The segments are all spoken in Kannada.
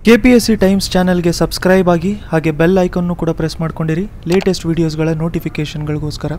K P S C times ಚಾನಲ್ಗೆ ಸಬ್ಸ್ಕ್ರೈಬ್ ಆಗಿ ಹಾಗೆ ಬೆಲ್ ಐಕನ್ನು ಕೂಡ ಪ್ರೆಸ್ ಮಾಡ್ಕೊಂಡಿರಿ ಲೇಟೆಸ್ಟ್ ವೀಡಿಯೋಸ್ಗಳ ನೋಟಿಫಿಕೇಷನ್ಗಳಿಗೋಸ್ಕರ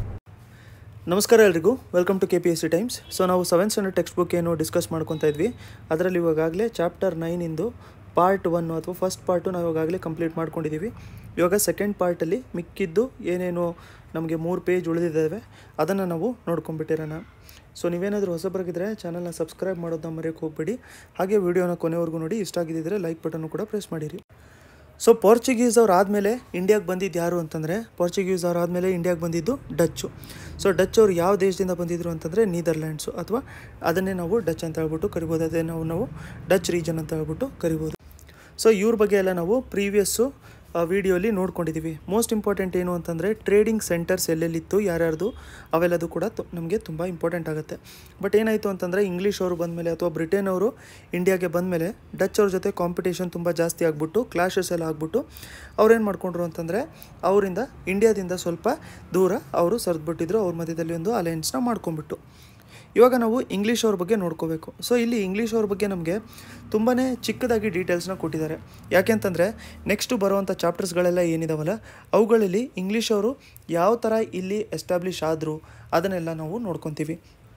ನಮಸ್ಕಾರ ಎಲ್ರಿಗೂ welcome to K P S C times so ನಾವು ಸೆವೆಂತ್ ಸ್ಟ್ಯಾಂಡರ್ಡ್ ಟೆಕ್ಸ್ಟ್ ಬುಕ್ ಏನು ಡಿಸ್ಕಸ್ ಮಾಡ್ಕೊತಾ ಇದ್ವಿ ಅದರಲ್ಲಿ ಇವಾಗಲೇ ಚಾಪ್ಟರ್ ನೈನಿಂದು ಪಾರ್ಟ್ ಒನ್ ಅಥವಾ ಫಸ್ಟ್ ಪಾರ್ಟು ನಾವು ಇವಾಗಲೇ ಕಂಪ್ಲೀಟ್ ಮಾಡ್ಕೊಂಡಿದ್ದೀವಿ ಇವಾಗ ಸೆಕೆಂಡ್ ಪಾರ್ಟಲ್ಲಿ ಮಿಕ್ಕಿದ್ದು ಏನೇನು ನಮಗೆ ಮೂರು ಪೇಜ್ ಉಳಿದಿದ್ದಾವೆ ಅದನ್ನು ನಾವು ನೋಡ್ಕೊಂಡ್ಬಿಟ್ಟಿರೋಣ ಸೊ ನೀವೇನಾದರೂ ಹೊಸಬರಾಗಿದ್ದರೆ ಚಾನಲ್ನ ಸಬ್ಸ್ಕ್ರೈಬ್ ಮಾಡೋದನ್ನ ಮರೆಯೋಕ್ಕೆ ಹೋಗ್ಬೇಡಿ ಹಾಗೆ ವಿಡಿಯೋನ ಕೊನೆವರೆಗೂ ನೋಡಿ ಇಷ್ಟ ಆಗಿದ್ದರೆ ಲೈಕ್ ಬಟನ್ನು ಕೂಡ ಪ್ರೆಸ್ ಮಾಡಿರಿ ಸೊ ಪೋರ್ಚುಗೀಸ್ ಅವ್ರು ಆದಮೇಲೆ ಇಂಡಿಯಾಗೆ ಬಂದಿದ್ದು ಯಾರು ಅಂತಂದರೆ ಪೋರ್ಚುಗೀಸ್ ಅವ್ರು ಆದಮೇಲೆ ಇಂಡಿಯಾಗೆ ಬಂದಿದ್ದು ಡಚ್ಚು ಸೊ ಡಚ್ ಅವ್ರು ಯಾವ ದೇಶದಿಂದ ಬಂದಿದ್ರು ಅಂತಂದರೆ ನೀದರ್ಲ್ಯಾಂಡ್ಸು ಅಥವಾ ಅದನ್ನೇ ನಾವು ಡಚ್ ಅಂತ ಹೇಳ್ಬಿಟ್ಟು ಕರಿಬೋದು ಅದೇ ನಾವು ನಾವು ಡಚ್ ರೀಜನ್ ಅಂತ ಹೇಳ್ಬಿಟ್ಟು ಕರಿಬೋದು ಸೊ ಇವ್ರ ಬಗ್ಗೆ ಎಲ್ಲ ನಾವು ಪ್ರೀವಿಯಸ್ಸು ವಿಡಿಯೋಲಿ ನೋಡ್ಕೊಂಡಿದ್ದೀವಿ ಮೋಸ್ಟ್ ಇಂಪಾರ್ಟೆಂಟ್ ಏನು ಅಂತಂದರೆ ಟ್ರೇಡಿಂಗ್ ಸೆಂಟರ್ಸ್ ಎಲ್ಲೆಲ್ಲಿತ್ತು ಯಾರ್ಯಾರ್ದು ಅವೆಲ್ಲದು ಕೂಡ ನಮಗೆ ತುಂಬ ಇಂಪಾರ್ಟೆಂಟ್ ಆಗುತ್ತೆ ಬಟ್ ಏನಾಯಿತು ಅಂತಂದರೆ ಇಂಗ್ಲೀಷ್ ಅವರು ಬಂದಮೇಲೆ ಅಥವಾ ಬ್ರಿಟನ್ ಅವರು ಇಂಡಿಯಾಗೆ ಬಂದಮೇಲೆ ಡಚ್ ಅವ್ರ ಜೊತೆ ಕಾಂಪಿಟೇಷನ್ ತುಂಬ ಜಾಸ್ತಿ ಆಗಿಬಿಟ್ಟು ಕ್ಲಾಶಸ್ ಎಲ್ಲ ಆಗ್ಬಿಟ್ಟು ಅವ್ರೇನು ಮಾಡ್ಕೊಂಡ್ರು ಅಂತಂದರೆ ಅವರಿಂದ ಇಂಡಿಯಾದಿಂದ ಸ್ವಲ್ಪ ದೂರ ಅವರು ಸರಿದ್ಬಿಟ್ಟಿದ್ರು ಅವ್ರ ಮಧ್ಯದಲ್ಲಿ ಒಂದು ಅಲಯನ್ಸ್ನ ಮಾಡ್ಕೊಂಬಿಟ್ಟು ಇವಾಗ ನಾವು ಇಂಗ್ಲೀಷ್ ಅವ್ರ ಬಗ್ಗೆ ನೋಡ್ಕೋಬೇಕು ಸೊ ಇಲ್ಲಿ ಇಂಗ್ಲೀಷ್ ಅವ್ರ ಬಗ್ಗೆ ನಮಗೆ ತುಂಬಾ ಚಿಕ್ಕದಾಗಿ ಡೀಟೇಲ್ಸ್ನ ಕೊಟ್ಟಿದ್ದಾರೆ ಯಾಕೆಂತಂದರೆ ನೆಕ್ಸ್ಟು ಬರುವಂಥ ಚಾಪ್ಟರ್ಸ್ಗಳೆಲ್ಲ ಏನಿದಾವಲ್ಲ ಅವುಗಳಲ್ಲಿ ಇಂಗ್ಲೀಷ್ ಅವರು ಯಾವ ಥರ ಇಲ್ಲಿ ಎಸ್ಟಾಬ್ಲಿಷ್ ಆದರು ಅದನ್ನೆಲ್ಲ ನಾವು ನೋಡ್ಕೊತೀವಿ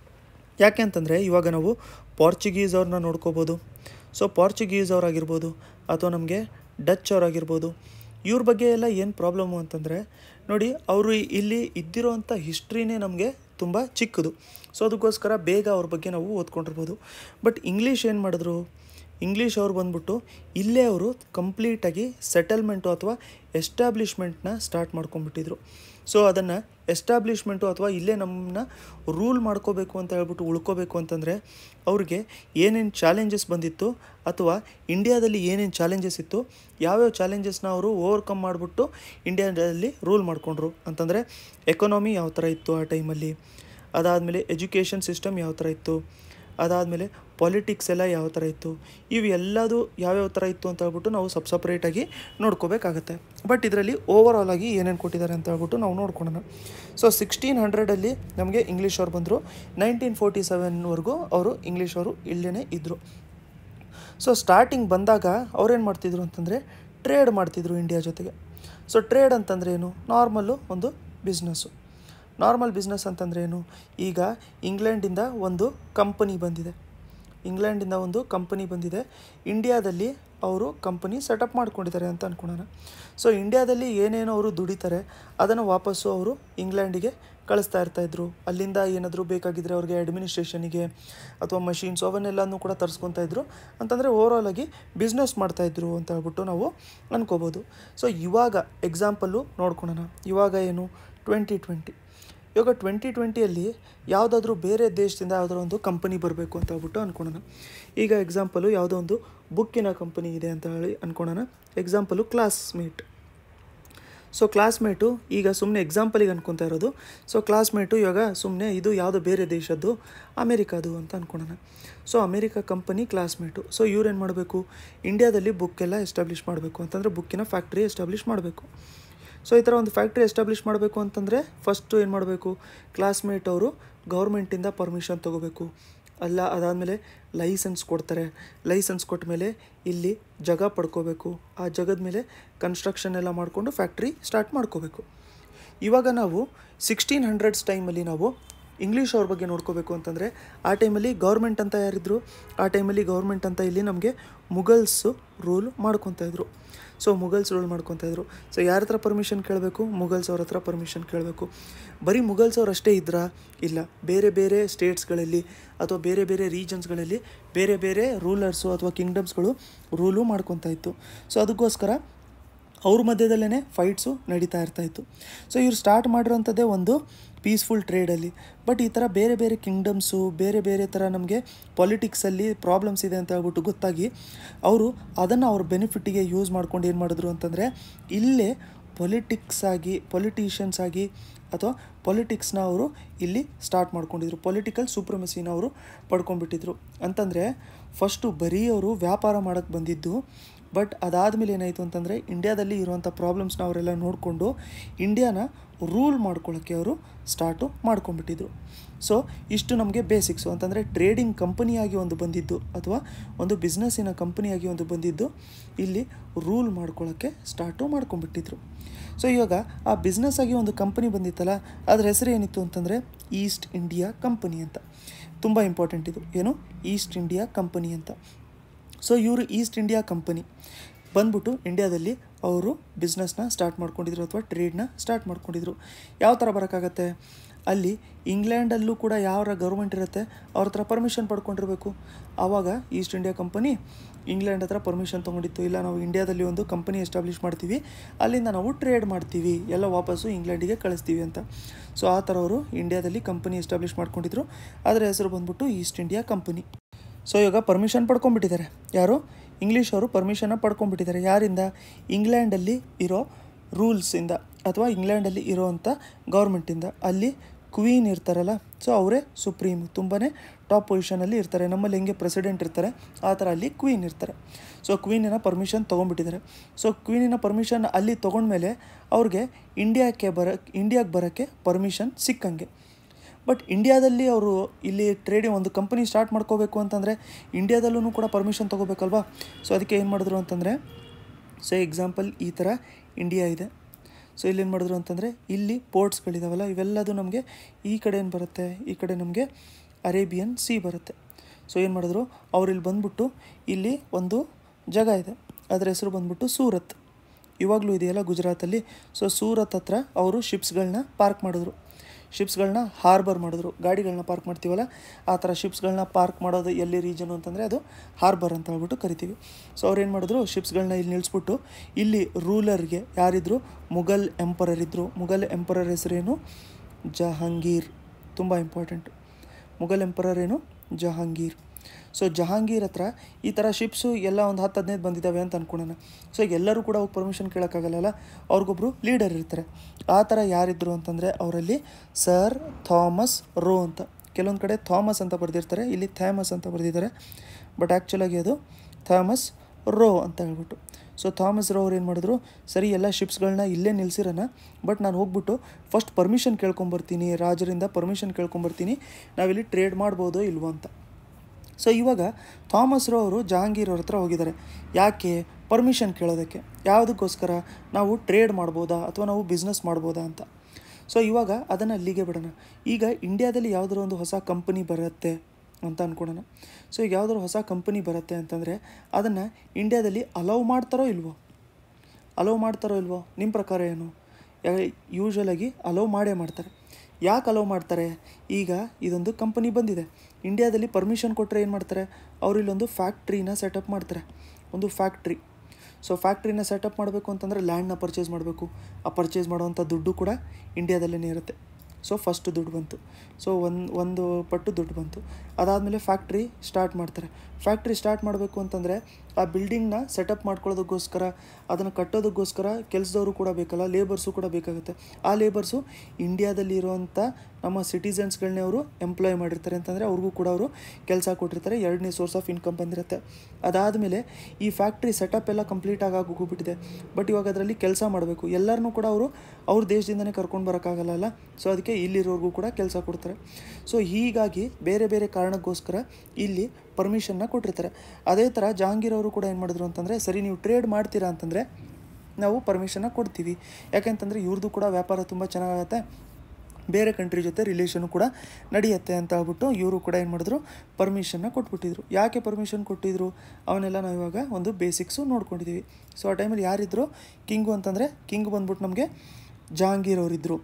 ಯಾಕೆ ಅಂತಂದರೆ ಇವಾಗ ನಾವು ಪೋರ್ಚುಗೀಸ್ ಅವ್ರನ್ನ ನೋಡ್ಕೋಬೋದು ಸೊ ಪೋರ್ಚುಗೀಸ್ ಅವರಾಗಿರ್ಬೋದು ಅಥವಾ ನಮಗೆ ಡಚ್ ಅವರಾಗಿರ್ಬೋದು ಇವ್ರ ಬಗ್ಗೆ ಎಲ್ಲ ಏನು ಪ್ರಾಬ್ಲಮ್ಮು ಅಂತಂದರೆ ನೋಡಿ ಅವರು ಇಲ್ಲಿ ಇದ್ದಿರೋವಂಥ ಹಿಸ್ಟ್ರಿನೇ ನಮಗೆ ತುಂಬ ಚಿಕ್ಕದು ಸೊ ಅದಕ್ಕೋಸ್ಕರ ಬೇಗ ಅವ್ರ ಬಗ್ಗೆ ನಾವು ಓದ್ಕೊಂಡಿರ್ಬೋದು ಬಟ್ ಇಂಗ್ಲೀಷ್ ಏನು ಮಾಡಿದ್ರು ಇಂಗ್ಲೀಷ್ ಅವ್ರು ಬಂದ್ಬಿಟ್ಟು ಇಲ್ಲೇ ಅವರು ಕಂಪ್ಲೀಟಾಗಿ ಸೆಟಲ್ಮೆಂಟು ಅಥವಾ ಎಸ್ಟಾಬ್ಲಿಷ್ಮೆಂಟ್ನ ಸ್ಟಾರ್ಟ್ ಮಾಡ್ಕೊಂಡ್ಬಿಟ್ಟಿದ್ರು ಸೊ ಅದನ್ನು ಎಸ್ಟಾಬ್ಲಿಷ್ಮೆಂಟು ಅಥವಾ ಇಲ್ಲೇ ನಮ್ಮನ್ನ ರೂಲ್ ಮಾಡ್ಕೋಬೇಕು ಅಂತ ಹೇಳ್ಬಿಟ್ಟು ಉಳ್ಕೋಬೇಕು ಅಂತಂದರೆ ಅವ್ರಿಗೆ ಏನೇನು ಚಾಲೆಂಜಸ್ ಬಂದಿತ್ತು ಅಥವಾ ಇಂಡಿಯಾದಲ್ಲಿ ಏನೇನು ಚಾಲೆಂಜಸ್ ಇತ್ತು ಯಾವ್ಯಾವ ಚಾಲೆಂಜಸ್ನ ಅವರು ಓವರ್ಕಮ್ ಮಾಡಿಬಿಟ್ಟು ಇಂಡಿಯಾದಲ್ಲಿ ರೂಲ್ ಮಾಡಿಕೊಂಡ್ರು ಅಂತಂದರೆ ಎಕಾನಮಿ ಯಾವ ಥರ ಇತ್ತು ಆ ಟೈಮಲ್ಲಿ ಅದಾದಮೇಲೆ ಎಜುಕೇಷನ್ ಸಿಸ್ಟಮ್ ಯಾವ ಥರ ಇತ್ತು ಅದಾದಮೇಲೆ ಪಾಲಿಟಿಕ್ಸ್ ಎಲ್ಲ ಯಾವ ಥರ ಇತ್ತು ಇವು ಎಲ್ಲದು ಯಾವ್ಯಾವ ಥರ ಇತ್ತು ಅಂತ ಹೇಳ್ಬಿಟ್ಟು ನಾವು ಸಬ್ ಸಪ್ರೇಟಾಗಿ ನೋಡ್ಕೋಬೇಕಾಗತ್ತೆ ಬಟ್ ಇದರಲ್ಲಿ ಓವರ್ ಆಲ್ ಆಗಿ ಏನೇನು ಕೊಟ್ಟಿದ್ದಾರೆ ಅಂತ ಹೇಳ್ಬಿಟ್ಟು ನಾವು ನೋಡ್ಕೊಳ್ಳೋಣ ಸೊ ಸಿಕ್ಸ್ಟೀನ್ ಹಂಡ್ರೆಡಲ್ಲಿ ನಮಗೆ ಇಂಗ್ಲೀಷ್ ಅವ್ರು ಬಂದರು ನೈನ್ಟೀನ್ ಫೋರ್ಟಿ ಸೆವೆನ್ವರೆಗೂ ಅವರು ಇಂಗ್ಲೀಷ್ ಅವರು ಇಲ್ಲೇ ಇದ್ದರು ಸೊ ಸ್ಟಾರ್ಟಿಂಗ್ ಬಂದಾಗ ಅವ್ರೇನು ಮಾಡ್ತಿದ್ರು ಅಂತಂದರೆ ಟ್ರೇಡ್ ಮಾಡ್ತಿದ್ರು ಇಂಡಿಯಾ ಜೊತೆಗೆ ಸೊ ಟ್ರೇಡ್ ಅಂತಂದರೆ ಏನು ನಾರ್ಮಲ್ಲು ಒಂದು ಬಿಸ್ನೆಸ್ಸು ನಾರ್ಮಲ್ ಬಿಸ್ನೆಸ್ ಅಂತಂದರೆ ಏನು ಈಗ ಇಂಗ್ಲೆಂಡಿಂದ ಒಂದು ಕಂಪನಿ ಬಂದಿದೆ ಇಂಗ್ಲೆಂಡಿಂದ ಒಂದು ಕಂಪನಿ ಬಂದಿದೆ ಇಂಡಿಯಾದಲ್ಲಿ ಅವರು ಕಂಪನಿ ಸೆಟಪ್ ಮಾಡ್ಕೊಂಡಿದ್ದಾರೆ ಅಂತ ಅಂದ್ಕೊಳ್ಳೋಣ ಸೊ ಇಂಡಿಯಾದಲ್ಲಿ ಏನೇನು ಅವರು ದುಡಿತಾರೆ ಅದನ್ನು ವಾಪಸ್ಸು ಅವರು ಇಂಗ್ಲೆಂಡಿಗೆ ಕಳಿಸ್ತಾ ಇರ್ತಾಯಿದ್ರು ಅಲ್ಲಿಂದ ಏನಾದರೂ ಬೇಕಾಗಿದ್ದರೆ ಅವ್ರಿಗೆ ಅಡ್ಮಿನಿಸ್ಟ್ರೇಷನಿಗೆ ಅಥವಾ ಮಷೀನ್ಸ್ ಅವನ್ನೆಲ್ಲನೂ ಕೂಡ ತರಿಸ್ಕೊತಾ ಇದ್ರು ಅಂತಂದರೆ ಓವರಾಲ್ ಆಗಿ ಬಿಸ್ನೆಸ್ ಮಾಡ್ತಾಯಿದ್ರು ಅಂತ ಹೇಳ್ಬಿಟ್ಟು ನಾವು ಅನ್ಕೋಬೋದು ಸೊ ಇವಾಗ ಎಕ್ಸಾಂಪಲ್ಲು ನೋಡ್ಕೊಳೋಣ ಇವಾಗ ಏನು ಟ್ವೆಂಟಿ ಟ್ವೆಂಟಿ ಇವಾಗ ಟ್ವೆಂಟಿ ಟ್ವೆಂಟಿಯಲ್ಲಿ ಯಾವುದಾದ್ರೂ ಬೇರೆ ದೇಶದಿಂದ ಯಾವುದಾದ್ರು ಒಂದು ಕಂಪನಿ ಬರಬೇಕು ಅಂತ ಹೇಳ್ಬಿಟ್ಟು ಅಂದ್ಕೊಳೋಣ ಈಗ ಎಕ್ಸಾಂಪಲು ಯಾವುದೋ ಒಂದು ಬುಕ್ಕಿನ ಕಂಪನಿ ಇದೆ ಅಂತ ಹೇಳಿ ಅಂದ್ಕೊಳೋಣ ಎಕ್ಸಾಂಪಲು ಕ್ಲಾಸ್ಮೇಟ್ ಸೊ ಕ್ಲಾಸ್ಮೇಟು ಈಗ ಸುಮ್ಮನೆ ಎಕ್ಸಾಂಪಲಿಗೆ ಅನ್ಕೊತಾ ಇರೋದು ಸೊ ಕ್ಲಾಸ್ಮೇಟು ಇವಾಗ ಸುಮ್ಮನೆ ಇದು ಯಾವುದೋ ಬೇರೆ ದೇಶದ್ದು ಅಮೇರಿಕಾದು ಅಂತ ಅಂದ್ಕೊಳೋಣ so America company classmate so ಇವ್ರೇನು ಮಾಡಬೇಕು ಇಂಡಿಯಾದಲ್ಲಿ ಬುಕ್ಕೆಲ್ಲ ಎಸ್ಟಾಬ್ಲಿಷ್ ಮಾಡಬೇಕು ಅಂತಂದರೆ ಬುಕ್ಕಿನ ಫ್ಯಾಕ್ಟ್ರಿ ಎಸ್ಟಾಬ್ಲಿಷ್ ಮಾಡಬೇಕು ಸೊ ಈ ಥರ ಒಂದು ಫ್ಯಾಕ್ಟ್ರಿ ಎಸ್ಟಾಬ್ಲಿಷ್ ಮಾಡಬೇಕು ಅಂತಂದರೆ ಫಸ್ಟು ಏನು ಮಾಡಬೇಕು ಕ್ಲಾಸ್ಮೇಟ್ ಅವರು ಗೌರ್ಮೆಂಟಿಂದ ಪರ್ಮಿಷನ್ ತೊಗೋಬೇಕು ಅಲ್ಲ ಅದಾದಮೇಲೆ ಲೈಸೆನ್ಸ್ ಕೊಡ್ತಾರೆ ಲೈಸೆನ್ಸ್ ಕೊಟ್ಟ ಮೇಲೆ ಇಲ್ಲಿ ಜಾಗ ಪಡ್ಕೋಬೇಕು ಆ ಜಾಗದ ಮೇಲೆ ಕನ್ಸ್ಟ್ರಕ್ಷನ್ ಎಲ್ಲ ಮಾಡಿಕೊಂಡು ಫ್ಯಾಕ್ಟ್ರಿ ಸ್ಟಾರ್ಟ್ ಮಾಡ್ಕೋಬೇಕು ಇವಾಗ ನಾವು ಸಿಕ್ಸ್ಟೀನ್ ಹಂಡ್ರೆಡ್ಸ್ ಟೈಮಲ್ಲಿ ನಾವು ಇಂಗ್ಲೀಷ್ ಅವ್ರ ಬಗ್ಗೆ ನೋಡ್ಕೋಬೇಕು ಅಂತಂದರೆ ಆ ಟೈಮಲ್ಲಿ ಗೌರ್ಮೆಂಟ್ ಅಂತ ಯಾರಿದ್ರು ಆ ಟೈಮಲ್ಲಿ ಗೌರ್ಮೆಂಟ್ ಅಂತ ಇಲ್ಲಿ ನಮಗೆ ಮುಗಲ್ಸು ರೂಲ್ ಮಾಡ್ಕೊತಾ ಇದ್ರು ಸೊ ಮುಗಲ್ಸ್ ರೂಲ್ ಮಾಡ್ಕೊತಾ ಇದ್ರು ಸೊ ಯಾರ ಹತ್ರ ಪರ್ಮಿಷನ್ ಕೇಳಬೇಕು ಮುಗಲ್ಸ್ ಅವ್ರ ಹತ್ರ ಪರ್ಮಿಷನ್ ಕೇಳಬೇಕು ಬರೀ ಮುಗಲ್ಸ್ ಅವ್ರು ಅಷ್ಟೇ ಇದ್ರಾ ಇಲ್ಲ ಬೇರೆ ಬೇರೆ ಸ್ಟೇಟ್ಸ್ಗಳಲ್ಲಿ ಅಥವಾ ಬೇರೆ ಬೇರೆ ರೀಜನ್ಸ್ಗಳಲ್ಲಿ ಬೇರೆ ಬೇರೆ ರೂಲರ್ಸು ಅಥವಾ ಕಿಂಗ್ಡಮ್ಸ್ಗಳು ರೂಲು ಮಾಡ್ಕೊತಾ ಇತ್ತು ಸೊ ಅದಕ್ಕೋಸ್ಕರ ಅವ್ರ ಮಧ್ಯದಲ್ಲೇ ಫೈಟ್ಸು ನಡೀತಾ ಇರ್ತಾಯಿತ್ತು ಸೊ ಇವ್ರು ಸ್ಟಾರ್ಟ್ ಮಾಡಿರೋಂಥದ್ದೇ ಒಂದು ಪೀಸ್ಫುಲ್ ಟ್ರೇಡಲ್ಲಿ ಬಟ್ ಈ ಥರ ಬೇರೆ ಬೇರೆ ಕಿಂಗ್ಡಮ್ಸು ಬೇರೆ ಬೇರೆ ಥರ ನಮಗೆ ಪಾಲಿಟಿಕ್ಸಲ್ಲಿ ಪ್ರಾಬ್ಲಮ್ಸ್ ಇದೆ ಅಂತ ಹೇಳ್ಬಿಟ್ಟು ಗೊತ್ತಾಗಿ ಅವರು ಅದನ್ನು ಅವ್ರ ಬೆನಿಫಿಟ್ಟಿಗೆ ಯೂಸ್ ಮಾಡ್ಕೊಂಡು ಏನು ಮಾಡಿದ್ರು ಅಂತಂದರೆ ಇಲ್ಲೇ ಪೊಲಿಟಿಕ್ಸ್ ಆಗಿ ಪೊಲಿಟಿಷಿಯನ್ಸ್ ಆಗಿ ಅಥವಾ ಪೊಲಿಟಿಕ್ಸ್ನ ಅವರು ಇಲ್ಲಿ ಸ್ಟಾರ್ಟ್ ಮಾಡ್ಕೊಂಡಿದ್ರು ಪೊಲಿಟಿಕಲ್ ಸೂಪ್ರಮಸಿನ ಅವರು ಪಡ್ಕೊಂಡ್ಬಿಟ್ಟಿದ್ರು ಅಂತಂದರೆ ಫಸ್ಟು ಬರೀ ಅವರು ವ್ಯಾಪಾರ ಮಾಡೋಕ್ಕೆ ಬಂದಿದ್ದು ಬಟ್ ಅದಾದಮೇಲೆ ಏನಾಯಿತು ಅಂತಂದರೆ ಇಂಡಿಯಾದಲ್ಲಿ ಇರುವಂಥ ಪ್ರಾಬ್ಲಮ್ಸ್ನ ಅವರೆಲ್ಲ ನೋಡಿಕೊಂಡು ಇಂಡಿಯಾನ ರೂಲ್ ಮಾಡ್ಕೊಳ್ಳೋಕ್ಕೆ ಅವರು ಸ್ಟಾರ್ಟು ಮಾಡ್ಕೊಂಡ್ಬಿಟ್ಟಿದ್ರು ಸೊ ಇಷ್ಟು ನಮಗೆ ಬೇಸಿಕ್ಸು ಅಂತಂದರೆ ಟ್ರೇಡಿಂಗ್ ಕಂಪನಿಯಾಗಿ ಒಂದು ಬಂದಿದ್ದು ಅಥವಾ ಒಂದು ಬಿಸ್ನೆಸ್ಸಿನ ಕಂಪನಿಯಾಗಿ ಒಂದು ಬಂದಿದ್ದು ಇಲ್ಲಿ ರೂಲ್ ಮಾಡ್ಕೊಳ್ಳೋಕ್ಕೆ ಸ್ಟಾರ್ಟು ಮಾಡ್ಕೊಂಡ್ಬಿಟ್ಟಿದ್ರು ಸೊ ಇವಾಗ ಆ ಬಿಸ್ನೆಸ್ ಆಗಿ ಒಂದು ಕಂಪನಿ ಬಂದಿತ್ತಲ್ಲ ಅದ್ರ ಹೆಸರು ಏನಿತ್ತು ಅಂತಂದರೆ ಈಸ್ಟ್ ಇಂಡಿಯಾ ಕಂಪನಿ ಅಂತ ತುಂಬ ಇಂಪಾರ್ಟೆಂಟ್ ಇದು ಏನು ಈಸ್ಟ್ ಇಂಡಿಯಾ ಕಂಪನಿ ಅಂತ ಸೊ ಇವರು ಈಸ್ಟ್ ಇಂಡಿಯಾ ಕಂಪನಿ ಬಂದ್ಬಿಟ್ಟು ಇಂಡಿಯಾದಲ್ಲಿ ಅವರು ಬಿಸ್ನೆಸ್ನ ಸ್ಟಾರ್ಟ್ ಮಾಡ್ಕೊಂಡಿದ್ರು ಅಥವಾ ಟ್ರೇಡ್ನ ಸ್ಟಾರ್ಟ್ ಮಾಡ್ಕೊಂಡಿದ್ರು ಯಾವ ಥರ ಬರೋಕ್ಕಾಗತ್ತೆ ಅಲ್ಲಿ ಇಂಗ್ಲೆಂಡಲ್ಲೂ ಕೂಡ ಯಾವ ಗೌರ್ಮೆಂಟ್ ಇರುತ್ತೆ ಅವ್ರ ಹತ್ರ ಪರ್ಮಿಷನ್ ಪಡ್ಕೊಂಡಿರಬೇಕು ಆವಾಗ ಈಸ್ಟ್ ಇಂಡಿಯಾ ಕಂಪನಿ ಇಂಗ್ಲೆಂಡ್ ಹತ್ರ ಪರ್ಮಿಷನ್ ತೊಗೊಂಡಿತ್ತು ಇಲ್ಲ ನಾವು ಇಂಡಿಯಾದಲ್ಲಿ ಒಂದು ಕಂಪನಿ ಎಸ್ಟಾಬ್ಲಿಷ್ ಮಾಡ್ತೀವಿ ಅಲ್ಲಿಂದ ನಾವು ಟ್ರೇಡ್ ಮಾಡ್ತೀವಿ ಎಲ್ಲ ವಾಪಸ್ಸು ಇಂಗ್ಲೆಂಡಿಗೆ ಕಳಿಸ್ತೀವಿ ಅಂತ ಸೊ ಆ ಥರ ಅವರು ಇಂಡಿಯಾದಲ್ಲಿ ಕಂಪನಿ ಎಸ್ಟಾಬ್ಲಿಷ್ ಮಾಡ್ಕೊಂಡಿದ್ರು ಅದರ ಹೆಸರು ಬಂದ್ಬಿಟ್ಟು ಈಸ್ಟ್ ಇಂಡಿಯಾ ಕಂಪನಿ ಸೊ ಇವಾಗ ಪರ್ಮಿಷನ್ ಪಡ್ಕೊಂಡ್ಬಿಟ್ಟಿದ್ದಾರೆ ಯಾರು ಇಂಗ್ಲೀಷ್ ಅವರು ಪರ್ಮಿಷನ್ನ ಪಡ್ಕೊಂಡ್ಬಿಟ್ಟಿದ್ದಾರೆ ಯಾರಿಂದ ಇಂಗ್ಲೆಂಡಲ್ಲಿ ಇರೋ ರೂಲ್ಸಿಂದ ಅಥವಾ ಇಂಗ್ಲೆಂಡಲ್ಲಿ ಇರೋವಂಥ ಗೌರ್ಮೆಂಟಿಂದ ಅಲ್ಲಿ ಕ್ವೀನ್ ಇರ್ತಾರಲ್ಲ ಸೊ ಅವರೇ ಸುಪ್ರೀಮ್ ತುಂಬಾ ಟಾಪ್ ಪೊಸಿಷನಲ್ಲಿ ಇರ್ತಾರೆ ನಮ್ಮಲ್ಲಿ ಹೆಂಗೆ ಪ್ರೆಸಿಡೆಂಟ್ ಇರ್ತಾರೆ ಆ ಥರ ಅಲ್ಲಿ ಕ್ವೀನ್ ಇರ್ತಾರೆ ಸೊ ಕ್ವೀನಿನ ಪರ್ಮಿಷನ್ ತೊಗೊಂಡ್ಬಿಟ್ಟಿದ್ದಾರೆ ಸೊ ಕ್ವೀನಿನ ಪರ್ಮಿಷನ್ ಅಲ್ಲಿ ತೊಗೊಂಡ್ಮೇಲೆ ಅವ್ರಿಗೆ ಇಂಡಿಯಾಕ್ಕೆ ಬರ ಇಂಡಿಯಾಗೆ ಬರೋಕ್ಕೆ ಪರ್ಮಿಷನ್ ಸಿಕ್ಕಂಗೆ ಬಟ್ ಇಂಡಿಯಾದಲ್ಲಿ ಅವರು ಇಲ್ಲಿ ಟ್ರೇಡಿಂಗ್ ಒಂದು ಕಂಪನಿ ಸ್ಟಾರ್ಟ್ ಮಾಡ್ಕೋಬೇಕು ಅಂತಂದರೆ ಇಂಡಿಯಾದಲ್ಲೂ ಕೂಡ ಪರ್ಮಿಷನ್ ತೊಗೋಬೇಕಲ್ವಾ ಸೊ ಅದಕ್ಕೆ ಏನು ಮಾಡಿದ್ರು ಅಂತಂದರೆ ಸೊ ಎಕ್ಸಾಂಪಲ್ ಈ ಥರ ಇಂಡಿಯಾ ಇದೆ ಸೊ ಇಲ್ಲಿ ಏನು ಮಾಡಿದ್ರು ಅಂತಂದರೆ ಇಲ್ಲಿ ಪೋರ್ಟ್ಸ್ಗಳಿದಾವಲ್ಲ ಇವೆಲ್ಲದು ನಮಗೆ ಈ ಕಡೆ ಏನು ಬರುತ್ತೆ ಈ ಕಡೆ ನಮಗೆ ಅರೇಬಿಯನ್ ಸಿ ಬರುತ್ತೆ ಸೊ ಏನು ಮಾಡಿದ್ರು ಅವ್ರು ಇಲ್ಲಿ ಬಂದ್ಬಿಟ್ಟು ಇಲ್ಲಿ ಒಂದು ಜಾಗ ಇದೆ ಅದರ ಹೆಸರು ಬಂದ್ಬಿಟ್ಟು ಸೂರತ್ ಇವಾಗಲೂ ಇದೆಯಲ್ಲ ಗುಜರಾತಲ್ಲಿ ಸೊ ಸೂರತ್ ಹತ್ರ ಅವರು ಶಿಪ್ಸ್ಗಳನ್ನ ಪಾರ್ಕ್ ಮಾಡಿದ್ರು ಶಿಪ್ಸ್ಗಳನ್ನ ಹಾರ್ಬರ್ ಮಾಡಿದ್ರು ಗಾಡಿಗಳನ್ನ ಪಾರ್ಕ್ ಮಾಡ್ತೀವಲ್ಲ ಆ ಥರ ಶಿಪ್ಸ್ಗಳನ್ನ ಪಾರ್ಕ್ ಮಾಡೋದು ಎಲ್ಲಿ ರೀಜನು ಅಂತಂದರೆ ಅದು ಹಾರ್ಬರ್ ಅಂತ ಹೇಳ್ಬಿಟ್ಟು ಕರಿತೀವಿ ಸೊ ಅವ್ರು ಏನು ಮಾಡಿದ್ರು ಶಿಪ್ಸ್ಗಳನ್ನ ಇಲ್ಲಿ ನಿಲ್ಲಿಸ್ಬಿಟ್ಟು ಇಲ್ಲಿ ರೂಲರ್ಗೆ ಯಾರಿದ್ರು ಮುಘಲ್ ಎಂಪರರ್ ಇದ್ದರು ಮುಘಲ್ ಎಂಪರರ್ ಹೆಸರೇನು ಜಹಾಂಗೀರ್ ತುಂಬ ಇಂಪಾರ್ಟೆಂಟು ಮುಘಲ್ ಎಂಪರರ್ ಏನು ಜಹಾಂಗೀರ್ ಸೊ ಜಹಾಂಗೀರ್ ಹತ್ರ ಈ ಥರ ಶಿಪ್ಸು ಎಲ್ಲ ಒಂದು ಹತ್ತು ಹದಿನೈದು ಬಂದಿದ್ದಾವೆ ಅಂತ ಅನ್ಕೊಳ್ಳೋಣ ಸೊ ಈಗ ಎಲ್ಲರೂ ಕೂಡ ಹೋಗಿ ಪರ್ಮಿಷನ್ ಕೇಳೋಕ್ಕಾಗಲ್ಲ ಅವ್ರಿಗೊಬ್ರು ಲೀಡರ್ ಇರ್ತಾರೆ ಆ ಥರ ಯಾರಿದ್ರು ಅಂತಂದರೆ ಅವರಲ್ಲಿ ಸರ್ ಥಾಮಸ್ ರೋ ಅಂತ ಕೆಲವೊಂದು ಕಡೆ ಥಾಮಸ್ ಅಂತ ಬರೆದಿರ್ತಾರೆ ಇಲ್ಲಿ ಥ್ಯಾಮಸ್ ಅಂತ ಬರೆದಿದ್ದಾರೆ ಬಟ್ ಆ್ಯಕ್ಚುಲಾಗಿ ಅದು ಥಾಮಸ್ ರೋ ಅಂತ ಹೇಳ್ಬಿಟ್ಟು ಸೊ ಥಾಮಸ್ ರೋ ಅವ್ರು ಏನು ಮಾಡಿದ್ರು ಸರಿ ಎಲ್ಲ ಶಿಪ್ಸ್ಗಳನ್ನ ಇಲ್ಲೇ ನಿಲ್ಸಿರೋಣ ಬಟ್ ನಾನು ಹೋಗ್ಬಿಟ್ಟು ಫಸ್ಟ್ ಪರ್ಮಿಷನ್ ಕೇಳ್ಕೊಂಬರ್ತೀನಿ ರಾಜರಿಂದ ಪರ್ಮಿಷನ್ ಕೇಳ್ಕೊಂಬರ್ತೀನಿ ನಾವಿಲ್ಲಿ ಟ್ರೇಡ್ ಮಾಡ್ಬೋದೋ ಇಲ್ವೋ ಅಂತ ಸೊ ಇವಾಗ ಥಾಮಸ್ ರೋ ಅವರು ಜಹಾಂಗೀರ್ ಅವ್ರ ಹತ್ರ ಹೋಗಿದ್ದಾರೆ ಯಾಕೆ ಪರ್ಮಿಷನ್ ಕೇಳೋದಕ್ಕೆ ಯಾವುದಕ್ಕೋಸ್ಕರ ನಾವು ಟ್ರೇಡ್ ಮಾಡ್ಬೋದಾ ಅಥವಾ ನಾವು ಬಿಸ್ನೆಸ್ ಮಾಡ್ಬೋದಾ ಅಂತ ಸೊ ಇವಾಗ ಅದನ್ನು ಅಲ್ಲಿಗೆ ಬಿಡೋಣ ಈಗ ಇಂಡಿಯಾದಲ್ಲಿ ಯಾವುದಾದ್ರು ಒಂದು ಹೊಸ ಕಂಪನಿ ಬರುತ್ತೆ ಅಂತ ಅಂದ್ಕೊಳೋಣ ಸೊ ಈಗ ಯಾವುದಾದ್ರು ಹೊಸ ಕಂಪನಿ ಬರುತ್ತೆ ಅಂತಂದರೆ ಅದನ್ನು ಇಂಡಿಯಾದಲ್ಲಿ ಅಲೌ ಮಾಡ್ತಾರೋ ಇಲ್ವೋ ಅಲೌ ಮಾಡ್ತಾರೋ ಇಲ್ವೋ ನಿಮ್ಮ ಪ್ರಕಾರ ಏನು ಯೂಶ್ವಲಾಗಿ ಅಲೌ ಮಾಡೇ ಮಾಡ್ತಾರೆ ಯಾಕೆ ಅಲೌ ಮಾಡ್ತಾರೆ ಈಗ ಇದೊಂದು ಕಂಪನಿ ಬಂದಿದೆ ಇಂಡಿಯಾದಲ್ಲಿ ಪರ್ಮಿಷನ್ ಕೊಟ್ಟರೆ ಏನು ಮಾಡ್ತಾರೆ ಅವರು ಇಲ್ಲೊಂದು ಫ್ಯಾಕ್ಟ್ರಿನ ಸೆಟಪ್ ಮಾಡ್ತಾರೆ ಒಂದು ಫ್ಯಾಕ್ಟ್ರಿ ಸೊ ಫ್ಯಾಕ್ಟ್ರಿನ ಸೆಟಪ್ ಮಾಡಬೇಕು ಅಂತಂದರೆ ಲ್ಯಾಂಡ್ನ ಪರ್ಚೇಸ್ ಮಾಡಬೇಕು ಆ ಪರ್ಚೇಸ್ ಮಾಡುವಂಥ ದುಡ್ಡು ಕೂಡ ಇಂಡಿಯಾದಲ್ಲೇ ಇರುತ್ತೆ ಸೊ ಫಸ್ಟ್ ದುಡ್ಡು ಬಂತು ಸೊ ಒಂದು ಒಂದು ಪಟ್ಟು ದುಡ್ಡು ಬಂತು ಅದಾದಮೇಲೆ ಫ್ಯಾಕ್ಟ್ರಿ ಸ್ಟಾರ್ಟ್ ಮಾಡ್ತಾರೆ ಫ್ಯಾಕ್ಟ್ರಿ ಸ್ಟಾರ್ಟ್ ಮಾಡಬೇಕು ಅಂತಂದರೆ ಆ ಬಿಲ್ಡಿಂಗ್ನ ಸೆಟಪ್ ಮಾಡ್ಕೊಳ್ಳೋದಕ್ಕೋಸ್ಕರ ಅದನ್ನು ಕಟ್ಟೋದಕ್ಕೋಸ್ಕರ ಕೆಲಸದವರು ಕೂಡ ಬೇಕಲ್ಲ ಲೇಬರ್ಸು ಕೂಡ ಬೇಕಾಗುತ್ತೆ ಆ ಲೇಬರ್ಸು ಇಂಡಿಯಾದಲ್ಲಿ ಇರುವಂಥ ನಮ್ಮ ಸಿಟಿಸನ್ಸ್ಗಳನ್ನೇ ಅವರು ಎಂಪ್ಲಾಯ್ ಮಾಡಿರ್ತಾರೆ ಅಂತಂದರೆ ಅವ್ರಿಗೂ ಕೂಡ ಅವರು ಕೆಲಸ ಕೊಟ್ಟಿರ್ತಾರೆ ಎರಡನೇ ಸೋರ್ಸ್ ಆಫ್ ಇನ್ಕಮ್ ಬಂದಿರುತ್ತೆ ಅದಾದಮೇಲೆ ಈ ಫ್ಯಾಕ್ಟ್ರಿ ಸೆಟಪ್ ಎಲ್ಲ ಕಂಪ್ಲೀಟ್ ಆಗಿ ಹೋಗ್ಬಿಟ್ಟಿದೆ ಬಟ್ ಇವಾಗ ಅದರಲ್ಲಿ ಕೆಲಸ ಮಾಡಬೇಕು ಎಲ್ಲರನ್ನೂ ಕೂಡ ಅವರು ಅವ್ರ ದೇಶದಿಂದನೇ ಕರ್ಕೊಂಡು ಬರೋಕ್ಕಾಗಲ್ಲ ಸೊ ಅದಕ್ಕೆ ಇಲ್ಲಿರೋರ್ಗೂ ಕೂಡ ಕೆಲಸ ಕೊಡ್ತಾರೆ ಸೊ ಹೀಗಾಗಿ ಬೇರೆ ಬೇರೆ ಕಾರಣಕ್ಕೋಸ್ಕರ ಇಲ್ಲಿ ಪರ್ಮಿಷನ್ನ ಕೊಟ್ಟಿರ್ತಾರೆ ಅದೇ ಥರ ಜಹಾಂಗೀರ್ ಅವರು ಕೂಡ ಏನು ಮಾಡಿದ್ರು ಅಂತಂದರೆ ಸರಿ ನೀವು ಟ್ರೇಡ್ ಮಾಡ್ತೀರಾ ಅಂತಂದರೆ ನಾವು ಪರ್ಮಿಷನ್ನ ಕೊಡ್ತೀವಿ ಯಾಕೆಂತಂದರೆ ಇವ್ರದ್ದು ಕೂಡ ವ್ಯಾಪಾರ ತುಂಬ ಚೆನ್ನಾಗಾಗತ್ತೆ ಬೇರೆ ಕಂಟ್ರಿ ಜೊತೆ ರಿಲೇಷನು ಕೂಡ ನಡೆಯುತ್ತೆ ಅಂತ ಹೇಳ್ಬಿಟ್ಟು ಇವರು ಕೂಡ ಏನು ಮಾಡಿದ್ರು ಪರ್ಮಿಷನ್ನ ಕೊಟ್ಬಿಟ್ಟಿದ್ರು ಯಾಕೆ ಪರ್ಮಿಷನ್ ಕೊಟ್ಟಿದ್ರು ಅವನ್ನೆಲ್ಲ ನಾವು ಇವಾಗ ಒಂದು ಬೇಸಿಕ್ಸು ನೋಡ್ಕೊಂಡಿದ್ದೀವಿ ಸೊ ಆ ಟೈಮಲ್ಲಿ ಯಾರಿದ್ರು ಕಿಂಗು ಅಂತಂದರೆ ಕಿಂಗ್ ಬಂದ್ಬಿಟ್ಟು ನಮಗೆ ಜಹಾಂಗೀರ್ ಅವರಿದ್ದರು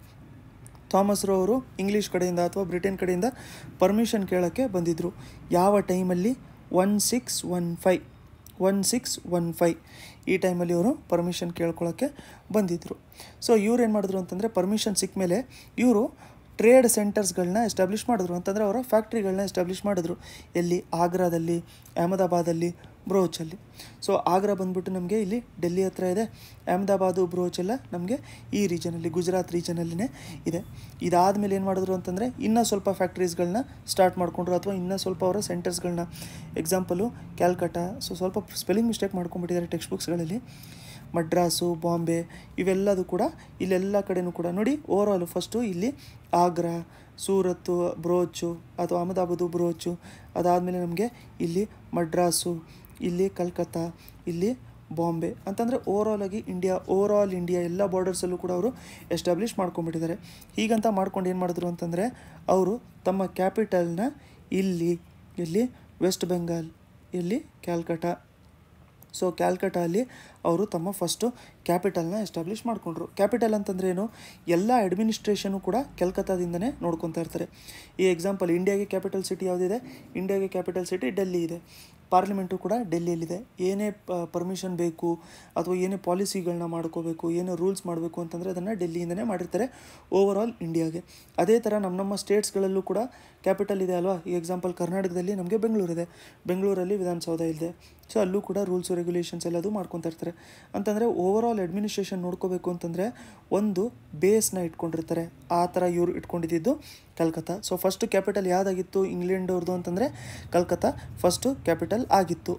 ಥಾಮಸ್ ರೋ ಅವರು ಇಂಗ್ಲೀಷ್ ಕಡೆಯಿಂದ ಅಥವಾ ಬ್ರಿಟನ್ ಕಡೆಯಿಂದ ಪರ್ಮಿಷನ್ ಕೇಳೋಕ್ಕೆ ಬಂದಿದ್ದರು ಯಾವ ಟೈಮಲ್ಲಿ one six one five one six one five ಈ ಟೈಮಲ್ಲಿ ಇವರು ಪರ್ಮಿಷನ್ ಕೇಳ್ಕೊಳ್ಳೋಕ್ಕೆ ಬಂದಿದ್ದರು ಸೊ ಇವ್ರು ಏನು ಮಾಡಿದ್ರು ಅಂತಂದರೆ ಪರ್ಮಿಷನ್ ಸಿಕ್ಕ ಮೇಲೆ ಇವರು ಟ್ರೇಡ್ ಸೆಂಟರ್ಸ್ಗಳನ್ನ ಎಸ್ಟಾಬ್ಲಿಷ್ ಮಾಡಿದ್ರು ಅಂತಂದರೆ ಅವರ ಫ್ಯಾಕ್ಟ್ರಿಗಳನ್ನ ಎಸ್ಟಾಬ್ಲಿಷ್ ಮಾಡಿದ್ರು ಎಲ್ಲಿ ಆಗ್ರಾದಲ್ಲಿ ಅಹಮದಾಬಾದಲ್ಲಿ ಬ್ರೋಚಲ್ಲಿ ಸೊ ಆಗ್ರಾ ಬಂದ್ಬಿಟ್ಟು ನಮಗೆ ಇಲ್ಲಿ ಡೆಲ್ಲಿ ಹತ್ರ ಇದೆ ಅಹಮದಾಬಾದು ಬ್ರೋಚ್ ಎಲ್ಲ ನಮಗೆ ಈ ರೀಜನಲ್ಲಿ ಗುಜರಾತ್ ರೀಜನಲ್ಲಿನೇ ಇದೆ ಇದಾದಮೇಲೆ ಏನು ಮಾಡಿದ್ರು ಅಂತಂದರೆ ಇನ್ನೂ ಸ್ವಲ್ಪ ಫ್ಯಾಕ್ಟ್ರೀಸ್ಗಳನ್ನ ಸ್ಟಾರ್ಟ್ ಮಾಡಿಕೊಂಡ್ರು ಅಥವಾ ಇನ್ನೂ ಸ್ವಲ್ಪ ಅವರ ಸೆಂಟರ್ಸ್ಗಳನ್ನ ಎಕ್ಸಾಂಪಲು ಕ್ಯಾಲ್ಕಟಾ ಸೊ ಸ್ವಲ್ಪ ಸ್ಪೆಲ್ಲಿಂಗ್ ಮಿಸ್ಟೇಕ್ ಮಾಡ್ಕೊಂಡ್ಬಿಟ್ಟಿದ್ದಾರೆ ಟೆಕ್ಸ್ಟ್ ಬುಕ್ಸ್ಗಳಲ್ಲಿ ಮಡ್ರಾಸು ಬಾಂಬೆ ಇವೆಲ್ಲದು ಕೂಡ ಇಲ್ಲೆಲ್ಲ ಕಡೆನೂ ಕೂಡ ನೋಡಿ ಓವರಾಲು ಫಸ್ಟು ಇಲ್ಲಿ ಆಗ್ರಾ ಸೂರತ್ತು ಬ್ರೋಚು ಅಥವಾ ಅಹಮದಾಬಾದು ಬ್ರೋಚು ಅದಾದಮೇಲೆ ನಮಗೆ ಇಲ್ಲಿ ಮಡ್ರಾಸು ಇಲ್ಲಿ ಕಲ್ಕತ್ತಾ ಇಲ್ಲಿ ಬಾಂಬೆ ಅಂತಂದರೆ ಓವರಾಲ್ ಆಗಿ ಇಂಡಿಯಾ ಓವರಾಲ್ ಇಂಡಿಯಾ ಎಲ್ಲ ಬಾರ್ಡರ್ಸಲ್ಲೂ ಕೂಡ ಅವರು ಎಸ್ಟಾಬ್ಲಿಷ್ ಮಾಡ್ಕೊಂಡ್ಬಿಟ್ಟಿದ್ದಾರೆ ಹೀಗಂತ ಮಾಡ್ಕೊಂಡು ಏನು ಮಾಡಿದ್ರು ಅಂತಂದರೆ ಅವರು ತಮ್ಮ ಕ್ಯಾಪಿಟಲ್ನ ಇಲ್ಲಿ ಇಲ್ಲಿ ವೆಸ್ಟ್ ಬೆಂಗಾಲ್ ಇಲ್ಲಿ ಕ್ಯಾಲ್ಕಟಾ ಸೊ ಕ್ಯಾಲ್ಕಟಾ ಅಲ್ಲಿ ಅವರು ತಮ್ಮ ಫಸ್ಟು ಕ್ಯಾಪಿಟಲ್ನ ಎಸ್ಟಾಬ್ಲಿಷ್ ಮಾಡಿಕೊಂಡ್ರು ಕ್ಯಾಪಿಟಲ್ ಅಂತಂದ್ರೆ ಏನು ಎಲ್ಲ ಅಡ್ಮಿನಿಸ್ಟ್ರೇಷನು ಕೂಡ ಕೆಲ್ಕತ್ತಾದಿಂದನೇ ನೋಡ್ಕೊತಾ ಇರ್ತಾರೆ ಈ ಎಕ್ಸಾಂಪಲ್ ಇಂಡಿಯಾಗೆ ಕ್ಯಾಪಿಟಲ್ ಸಿಟಿ ಯಾವುದಿದೆ ಇಂಡಿಯಾಗೆ ಕ್ಯಾಪಿಟಲ್ ಸಿಟಿ ಡೆಲ್ಲಿ ಇದೆ ಪಾರ್ಲಿಮೆಂಟು ಕೂಡ ಡೆಲ್ಲಿಯಲ್ಲಿದೆ ಏನೇ ಪರ್ಮಿಷನ್ ಬೇಕು ಅಥವಾ ಏನೇ ಪಾಲಿಸಿಗಳನ್ನ ಮಾಡ್ಕೋಬೇಕು ಏನೇ ರೂಲ್ಸ್ ಮಾಡಬೇಕು ಅಂತಂದರೆ ಅದನ್ನು ಡೆಲ್ಲಿಯಿಂದನೇ ಮಾಡಿರ್ತಾರೆ ಓವರ್ ಆಲ್ ಇಂಡಿಯಾಗೆ ಅದೇ ಥರ ನಮ್ಮ ನಮ್ಮ ಸ್ಟೇಟ್ಸ್ಗಳಲ್ಲೂ ಕೂಡ ಕ್ಯಾಪಿಟಲ್ ಇದೆ ಅಲ್ವಾ ಈ ಎಕ್ಸಾಂಪಲ್ ಕರ್ನಾಟಕದಲ್ಲಿ ನಮಗೆ ಬೆಂಗಳೂರಿದೆ ಬೆಂಗಳೂರಲ್ಲಿ ವಿಧಾನಸೌಧ ಇದೆ ಸೊ ಅಲ್ಲೂ ಕೂಡ ರೂಲ್ಸು ರೆಗ್ಯುಲೇಷನ್ಸ್ ಎಲ್ಲದು ಮಾಡ್ಕೊತಾ ಇರ್ತಾರೆ ಅಂತಂದರೆ ಓವರ್ ಆಲ್ ಅಡ್ಮಿನಿಸ್ಟ್ರೇಷನ್ ನೋಡ್ಕೋಬೇಕು ಅಂತಂದರೆ ಒಂದು ಬೇಸ್ನ ಇಟ್ಕೊಂಡಿರ್ತಾರೆ ಆ ಥರ ಇವರು ಇಟ್ಕೊಂಡಿದ್ದು ಕಲ್ಕತ್ತಾ ಸೊ ಫಸ್ಟ್ ಕ್ಯಾಪಿಟಲ್ ಯಾವುದಾಗಿತ್ತು ಇಂಗ್ಲೆಂಡ್ ಅವ್ರದ್ದು ಅಂತಂದರೆ ಕಲ್ಕತ್ತಾ ಫಸ್ಟು ಕ್ಯಾಪಿಟಲ್ ಆಗಿತ್ತು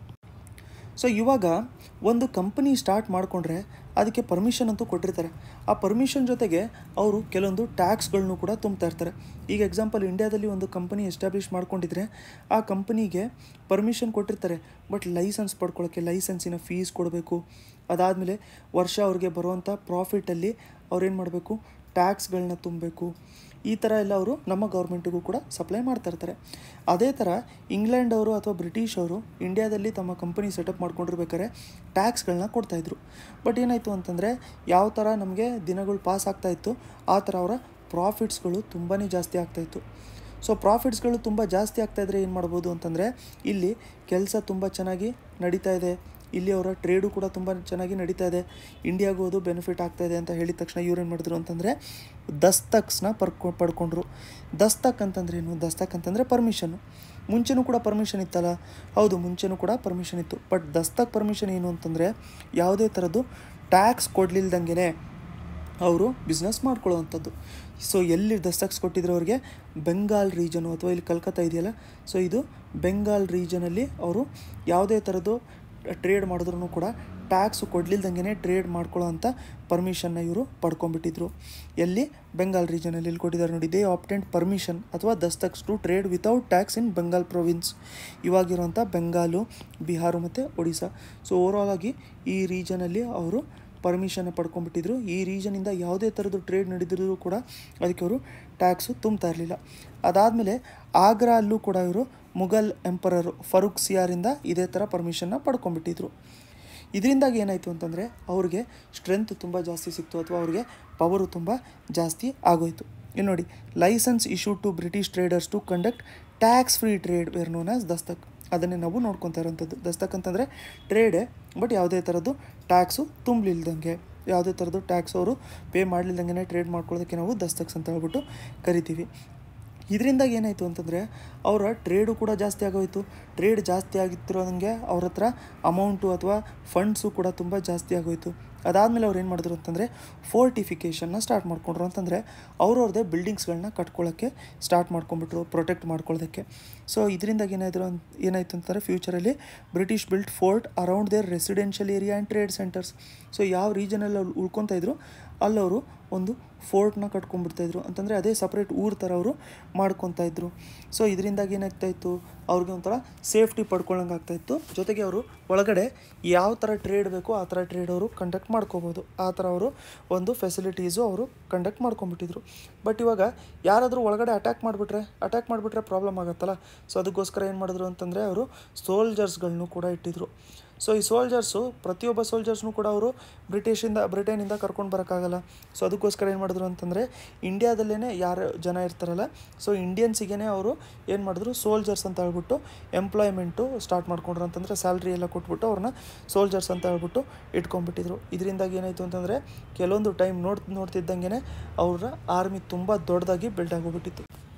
ಸೊ ಇವಾಗ ಒಂದು ಕಂಪನಿ ಸ್ಟಾರ್ಟ್ ಮಾಡಿಕೊಂಡ್ರೆ ಅದಕ್ಕೆ ಪರ್ಮಿಷನ್ ಅಂತೂ ಕೊಟ್ಟಿರ್ತಾರೆ ಆ ಪರ್ಮಿಷನ್ ಜೊತೆಗೆ ಅವರು ಕೆಲವೊಂದು ಟ್ಯಾಕ್ಸ್ಗಳನ್ನು ಕೂಡ ತುಂಬ್ತಾ ಇರ್ತಾರೆ ಈಗ ಎಕ್ಸಾಂಪಲ್ ಇಂಡಿಯಾದಲ್ಲಿ ಒಂದು ಕಂಪನಿ ಎಸ್ಟಾಬ್ಲಿಷ್ ಮಾಡ್ಕೊಂಡಿದ್ರೆ ಆ ಕಂಪನಿಗೆ ಪರ್ಮಿಷನ್ ಕೊಟ್ಟಿರ್ತಾರೆ ಬಟ್ ಲೈಸೆನ್ಸ್ ಪಡ್ಕೊಳ್ಳೋಕ್ಕೆ ಲೈಸೆನ್ಸಿನ ಫೀಸ್ ಕೊಡಬೇಕು ಅದಾದಮೇಲೆ ವರ್ಷ ಅವ್ರಿಗೆ ಬರುವಂಥ ಪ್ರಾಫಿಟಲ್ಲಿ ಅವ್ರೇನು ಮಾಡಬೇಕು ಟ್ಯಾಕ್ಸ್ಗಳನ್ನ ತುಂಬಬೇಕು ಈ ಥರ ಎಲ್ಲ ಅವರು ನಮ್ಮ ಗೌರ್ಮೆಂಟಿಗೂ ಕೂಡ ಸಪ್ಲೈ ಮಾಡ್ತಾ ಇರ್ತಾರೆ ಅದೇ ಥರ ಇಂಗ್ಲೆಂಡ್ ಅವರು ಅಥವಾ ಬ್ರಿಟಿಷ್ ಅವರು ಇಂಡಿಯಾದಲ್ಲಿ ತಮ್ಮ ಕಂಪನಿ ಸೆಟಪ್ ಮಾಡ್ಕೊಂಡಿರ್ಬೇಕಾದ್ರೆ ಟ್ಯಾಕ್ಸ್ಗಳನ್ನ ಕೊಡ್ತಾಯಿದ್ರು ಬಟ್ ಏನಾಯಿತು ಅಂತಂದರೆ ಯಾವ ಥರ ನಮಗೆ ದಿನಗಳು ಪಾಸ್ ಆಗ್ತಾಯಿತ್ತು ಆ ಥರ ಅವರ ಪ್ರಾಫಿಟ್ಸ್ಗಳು ತುಂಬಾ ಜಾಸ್ತಿ ಆಗ್ತಾಯಿತ್ತು ಸೊ ಪ್ರಾಫಿಟ್ಸ್ಗಳು ತುಂಬ ಜಾಸ್ತಿ ಆಗ್ತಾಯಿದ್ರೆ ಏನು ಮಾಡ್ಬೋದು ಅಂತಂದರೆ ಇಲ್ಲಿ ಕೆಲಸ ತುಂಬ ಚೆನ್ನಾಗಿ ನಡೀತಾ ಇದೆ ಇಲ್ಲಿ ಅವರ ಟ್ರೇಡು ಕೂಡ ತುಂಬ ಚೆನ್ನಾಗಿ ನಡೀತಾ ಇದೆ ಇಂಡಿಯಾಗೂ ಅದು ಬೆನಿಫಿಟ್ ಆಗ್ತಾ ಇದೆ ಅಂತ ಹೇಳಿದ ತಕ್ಷಣ ಇವ್ರು ಏನು ಮಾಡಿದ್ರು ಅಂತಂದರೆ ದಸ್ತಕ್ಸ್ನ ಪರ್ಕೊ ಪಡ್ಕೊಂಡ್ರು ದಸ್ತಕ್ ಅಂತಂದ್ರೆ ಏನು ದಸ್ತಕ್ ಅಂತಂದರೆ ಪರ್ಮಿಷನ್ನು ಮುಂಚೆನೂ ಕೂಡ ಪರ್ಮಿಷನ್ ಇತ್ತಲ್ಲ ಹೌದು ಮುಂಚೆನೂ ಕೂಡ ಪರ್ಮಿಷನ್ ಇತ್ತು ಬಟ್ ದಸ್ತಕ್ ಪರ್ಮಿಷನ್ ಏನು ಅಂತಂದರೆ ಯಾವುದೇ ಥರದ್ದು ಟ್ಯಾಕ್ಸ್ ಕೊಡಲಿಲ್ದಂಗೆ ಅವರು ಬಿಸ್ನೆಸ್ ಮಾಡ್ಕೊಳ್ಳೋವಂಥದ್ದು ಸೊ ಎಲ್ಲಿ ದಸ್ತಕ್ಸ್ ಕೊಟ್ಟಿದ್ರು ಅವ್ರಿಗೆ ಬೆಂಗಾಲ್ ರೀಜನು ಅಥವಾ ಇಲ್ಲಿ ಕಲ್ಕತ್ತಾ ಇದೆಯಲ್ಲ ಸೊ ಇದು ಬೆಂಗಾಲ್ ರೀಜನಲ್ಲಿ ಅವರು ಯಾವುದೇ ಥರದ್ದು ಟ್ರೇಡ್ ಮಾಡಿದ್ರೂ ಕೂಡ ಟ್ಯಾಕ್ಸು ಕೊಡ್ಲಿಲ್ದಂಗೆ ಟ್ರೇಡ್ ಮಾಡ್ಕೊಳ್ಳೋ ಅಂಥ ಪರ್ಮಿಷನ್ನ ಇವರು ಪಡ್ಕೊಂಡ್ಬಿಟ್ಟಿದ್ರು ಎಲ್ಲಿ ಬೆಂಗಾಲ್ ರೀಜನಲ್ಲಿ ಇಲ್ಲಿ ಕೊಟ್ಟಿದ್ದಾರೆ ನೋಡಿ ದೇ ಆಪ್ಟೆಂಟ್ ಪರ್ಮಿಷನ್ ಅಥವಾ ದಸ್ತಕ್ಸ್ to trade without tax in Bengal province ಇವಾಗಿರುವಂಥ ಬೆಂಗಾಲು ಬಿಹಾರು ಮತ್ತು ಒಡಿಶಾ ಸೊ ಓವರಾಲ್ ಆಗಿ ಈ ರೀಜನಲ್ಲಿ ಅವರು ಪರ್ಮಿಷನ್ ಪಡ್ಕೊಂಡ್ಬಿಟ್ಟಿದ್ರು ಈ ರೀಜನಿಂದ ಯಾವುದೇ ಥರದ್ದು ಟ್ರೇಡ್ ನಡೆದಿದ್ರು ಕೂಡ ಅದಕ್ಕೆ ಅವರು ಟ್ಯಾಕ್ಸು ತುಂಬ್ತಾ ಇರಲಿಲ್ಲ ಅದಾದಮೇಲೆ ಆಗ್ರಾ ಅಲ್ಲೂ ಕೂಡ ಇವರು ಮುಘಲ್ ಎಂಪರರ್ ಫರೂಕ್ ಸಿಯಾರಿಂದ ಇದೇ ಥರ ಪರ್ಮಿಷನ್ನ ಪಡ್ಕೊಂಡ್ಬಿಟ್ಟಿದ್ರು ಇದರಿಂದಾಗಿ ಏನಾಯಿತು ಅಂತಂದರೆ ಅವ್ರಿಗೆ ಸ್ಟ್ರೆಂತ್ ತುಂಬ ಜಾಸ್ತಿ ಸಿಕ್ತು ಅಥವಾ ಅವ್ರಿಗೆ ಪವರು ತುಂಬ ಜಾಸ್ತಿ ಆಗೋಯಿತು ಇನ್ನು ನೋಡಿ licence issue to British traders to conduct tax free trade where known as ದಸ್ತಕ್ ಅದನ್ನೇ ನಾವು ನೋಡ್ಕೊತಾ ಇರೋಂಥದ್ದು ದಸ್ತಕ್ ಅಂತಂದರೆ ಟ್ರೇಡೇ ಬಟ್ ಯಾವುದೇ ಥರದ್ದು ಟ್ಯಾಕ್ಸು ತುಂಬಲಿಲ್ದಂಗೆ ಯಾವುದೇ ಥರದ್ದು ಟ್ಯಾಕ್ಸ್ ಅವರು ಪೇ ಮಾಡಲಿಲ್ದಂಗೆ ಟ್ರೇಡ್ ಮಾಡ್ಕೊಳ್ಳೋದಕ್ಕೆ ನಾವು ದಸ್ತಕ್ಸ್ ಅಂತ ಹೇಳ್ಬಿಟ್ಟು ಕರಿತೀವಿ ಇದರಿಂದಾಗಿ ಏನಾಯಿತು ಅಂತಂದರೆ ಅವರ ಟ್ರೇಡು ಕೂಡ ಜಾಸ್ತಿ ಆಗೋಯಿತು ಟ್ರೇಡ್ ಜಾಸ್ತಿ ಆಗಿತ್ತಿರೋದಂಗೆ ಅವ್ರ ಹತ್ರ ಅಮೌಂಟು ಅಥವಾ ಫಂಡ್ಸು ಕೂಡ ತುಂಬ ಜಾಸ್ತಿ ಆಗೋಯಿತು ಅದಾದಮೇಲೆ ಅವ್ರು ಏನು ಮಾಡಿದ್ರು ಅಂತಂದರೆ ಫೋರ್ಟಿಫಿಕೇಷನ್ನ ಸ್ಟಾರ್ಟ್ ಮಾಡ್ಕೊಂಡ್ರು ಅಂತಂದರೆ ಅವ್ರವ್ರದ್ದೇ ಬಿಲ್ಡಿಂಗ್ಸ್ಗಳನ್ನ ಕಟ್ಕೊಳ್ಳೋಕ್ಕೆ ಸ್ಟಾರ್ಟ್ ಮಾಡ್ಕೊಂಡ್ಬಿಟ್ರು ಪ್ರೊಟೆಕ್ಟ್ ಮಾಡ್ಕೊಳ್ಳೋದಕ್ಕೆ ಸೊ ಇದರಿಂದಾಗಿ ಏನಾಯಿದ್ರು ಅಂತ ಏನಾಯಿತು ಅಂತಂದರೆ ಫ್ಯೂಚರಲ್ಲಿ British built fort around their residential area and trade centres so ಯಾವ ರೀಜನಲ್ಲಿ ಅವ್ರು ಉಳ್ಕೊತಾ ಇದ್ರು ಅಲ್ಲವರು ಒಂದು ಫೋರ್ಟ್ನ ಕಟ್ಕೊಂಡ್ಬಿಡ್ತಾಯಿದ್ರು ಅಂತಂದರೆ ಅದೇ ಸಪ್ರೇಟ್ ಊರು ಥರ ಅವರು ಮಾಡ್ಕೊತಾ ಇದ್ರು ಸೊ ಇದರಿಂದಾಗಿ ಏನಾಗ್ತಾಯಿತ್ತು ಅವ್ರಿಗೆ ಒಂಥರ ಸೇಫ್ಟಿ ಪಡ್ಕೊಳ್ಳೋಂಗೆ ಆಗ್ತಾಯಿತ್ತು ಜೊತೆಗೆ ಅವರು ಒಳಗಡೆ ಯಾವ ಥರ ಟ್ರೇಡ್ ಬೇಕೋ ಆ ಥರ ಟ್ರೇಡ್ ಅವರು ಕಂಡಕ್ಟ್ ಮಾಡ್ಕೋಬೋದು ಆ ಥರ ಅವರು ಒಂದು ಫೆಸಿಲಿಟೀಸು ಅವರು ಕಂಡಕ್ಟ್ ಮಾಡ್ಕೊಂಬಿಟ್ಟಿದ್ರು ಬಟ್ ಇವಾಗ ಯಾರಾದರೂ ಒಳಗಡೆ ಅಟ್ಯಾಕ್ ಮಾಡಿಬಿಟ್ರೆ ಅಟ್ಯಾಕ್ ಮಾಡಿಬಿಟ್ರೆ ಪ್ರಾಬ್ಲಮ್ ಆಗುತ್ತಲ್ಲ ಸೊ ಅದಕ್ಕೋಸ್ಕರ ಏನು ಮಾಡಿದ್ರು ಅಂತಂದರೆ ಅವರು ಸೋಲ್ಜರ್ಸ್ಗಳನ್ನೂ ಕೂಡ ಇಟ್ಟಿದ್ರು ಸೊ ಈ ಸೋಲ್ಜರ್ಸು ಪ್ರತಿಯೊಬ್ಬ ಸೋಲ್ಜರ್ಸ್ನೂ ಕೂಡ ಅವರು ಬ್ರಿಟಿಷಿಂದ ಬ್ರಿಟೇನಿಂದ ಕರ್ಕೊಂಡು ಬರೋಕ್ಕಾಗಲ್ಲ ಸೊ ಅದಕ್ಕೋಸ್ಕರ ಏನು ಮಾಡಿದ್ರು ಅಂತಂದರೆ ಇಂಡಿಯಾದಲ್ಲೇ ಯಾರು ಜನ ಇರ್ತಾರಲ್ಲ ಸೊ ಇಂಡಿಯನ್ಸಿಗೆ ಅವರು ಏನು ಮಾಡಿದ್ರು ಸೋಲ್ಜರ್ಸ್ ಅಂತ ಹೇಳ್ಬಿಟ್ಟು ಎಂಪ್ಲಾಯ್ಮೆಂಟು ಸ್ಟಾರ್ಟ್ ಮಾಡ್ಕೊಂಡ್ರು ಅಂತಂದರೆ ಸ್ಯಾಲ್ರಿ ಎಲ್ಲ ಕೊಟ್ಬಿಟ್ಟು ಅವ್ರನ್ನ ಸೋಲ್ಜರ್ಸ್ ಅಂತ ಹೇಳ್ಬಿಟ್ಟು ಇಟ್ಕೊಂಡ್ಬಿಟ್ಟಿದ್ರು ಇದರಿಂದಾಗಿ ಏನಾಯಿತು ಅಂತಂದರೆ ಕೆಲವೊಂದು ಟೈಮ್ ನೋಡ್ ನೋಡ್ತಿದ್ದಂಗೆ ಅವರ ಆರ್ಮಿ ತುಂಬ ದೊಡ್ಡದಾಗಿ ಬಿಲ್ಡ್ ಆಗೋಗ್ಬಿಟ್ಟಿತ್ತು